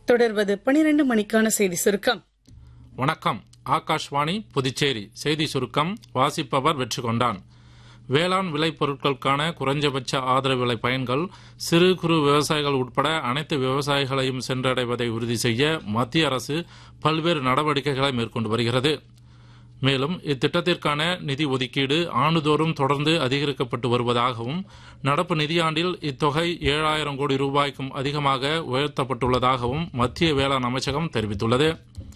தொடர்வது பனிரெண்டு மணிக்கான செய்தி சுருக்கம் வணக்கம் ஆகாஷ்வாணி புதுச்சேரி செய்தி சுருக்கம் வாசிப்பவர் வெற்றி கொண்டான் வேளாண் விளைபொருட்களுக்கான குறைஞ்சபட்ச ஆதரவு விலை பயன்கள் சிறு குறு விவசாயிகள் உட்பட அனைத்து விவசாயிகளையும் சென்றடைவதை உறுதி செய்ய மத்திய அரசு பல்வேறு நடவடிக்கைகளை மேற்கொண்டு வருகிறது மேலும் இத்திட்டத்திற்கான நிதி ஒதுக்கீடு ஆண்டுதோறும் தொடர்ந்து அதிகரிக்கப்பட்டு வருவதாகவும் நடப்பு நிதியாண்டில் இத்தொகை ஏழாயிரம் கோடி ரூபாய்க்கும் அதிகமாக உயர்த்தப்பட்டுள்ளதாகவும் மத்திய வேளாண் அமைச்சகம் தெரிவித்துள்ளது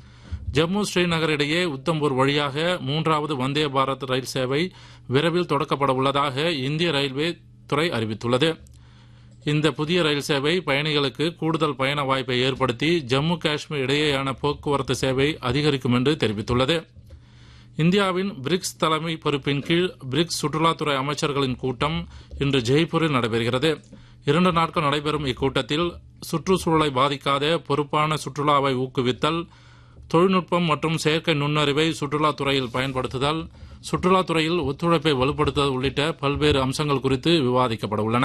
ஜம்மு ஸ்ரீநகர் இடையே உத்தம்பூர் வழியாக மூன்றாவது வந்தே பாரத் ரயில் சேவை விரைவில் தொடக்கப்பட உள்ளதாக இந்திய ரயில்வே துறை அறிவித்துள்ளது இந்த புதிய ரயில் சேவை பயணிகளுக்கு கூடுதல் பயண வாய்ப்பை ஏற்படுத்தி ஜம்மு காஷ்மீர் இடையேயான போக்குவரத்து சேவை அதிகரிக்கும் என்று தெரிவித்துள்ளது இந்தியாவின் பிரிக்ஸ் தலைமை பொறுப்பின் கீழ் பிரிக்ஸ் சுற்றுலாத்துறை அமைச்சர்களின் கூட்டம் இன்று ஜெய்ப்பூரில் நடைபெறுகிறது இரண்டு நாட்கள் நடைபெறும் இக்கூட்டத்தில் சுற்றுச்சூழலை பாதிக்காத பொறுப்பான சுற்றுலாவை ஊக்குவித்தல் தொழில்நுட்பம் மற்றும் செயற்கை நுண்ணறிவை சுற்றுலாத்துறையில் பயன்படுத்துதல் சுற்றுலாத்துறையில் ஒத்துழைப்பை வலுப்படுத்துதல் உள்ளிட்ட பல்வேறு அம்சங்கள் குறித்து விவாதிக்கப்பட உள்ளன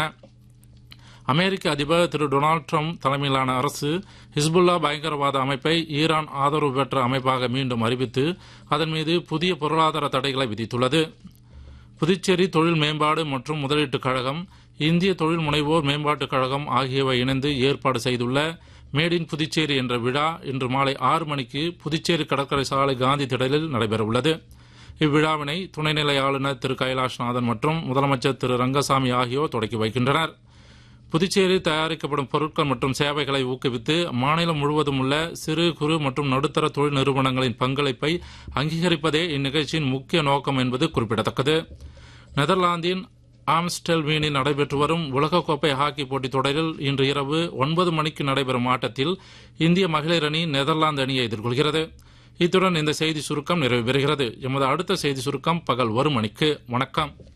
அமெரிக்க அதிபர் திரு டொனால்டு ட்ரம்ப் தலைமையிலான அரசு ஹிஸ்புல்லா பயங்கரவாத அமைப்பை ஈரான் ஆதரவு பெற்ற அமைப்பாக மீண்டும் அறிவித்து அதன் மீது புதிய பொருளாதார தடைகளை விதித்துள்ளது புதுச்சேரி தொழில் மேம்பாடு மற்றும் முதலீட்டுக் கழகம் இந்திய தொழில் முனைவோர் மேம்பாட்டுக் கழகம் ஆகியவை இணைந்து ஏற்பாடு செய்துள்ள மேட் இன் புதுச்சேரி என்ற விழா இன்று மாலை ஆறு மணிக்கு புதுச்சேரி கடற்கரை சாலை காந்தி திடலில் நடைபெறவுள்ளது இவ்விழாவினை துணைநிலை ஆளுநர் திரு கைலாஷ்நாதன் மற்றும் முதலமைச்சர் திரு ரங்கசாமி ஆகியோர் தொடக்கி வைக்கின்றனர் புதுச்சேரி தயாரிக்கப்படும் பொருட்கள் மற்றும் சேவைகளை ஊக்குவித்து மாநிலம் முழுவதும் உள்ள சிறு குறு மற்றும் நடுத்தர தொழில் நிறுவனங்களின் பங்களிப்பை அங்கீகரிப்பதே இந்நிகழ்ச்சியின் முக்கிய நோக்கம் என்பது குறிப்பிடத்தக்கது நெதர்லாந்தின் ஆம்ஸ்டெல்வீனில் நடைபெற்று வரும் உலகக்கோப்பை ஹாக்கி போட்டித் தொடரில் இன்று இரவு ஒன்பது மணிக்கு நடைபெறும் ஆட்டத்தில் இந்திய மகளிர் அணி நெதர்லாந்து அணியை எதிர்கொள்கிறது இத்துடன் இந்த செய்தி சுருக்கம் நிறைவு பெறுகிறது எமது அடுத்த செய்தி சுருக்கம் பகல் ஒரு மணிக்கு வணக்கம்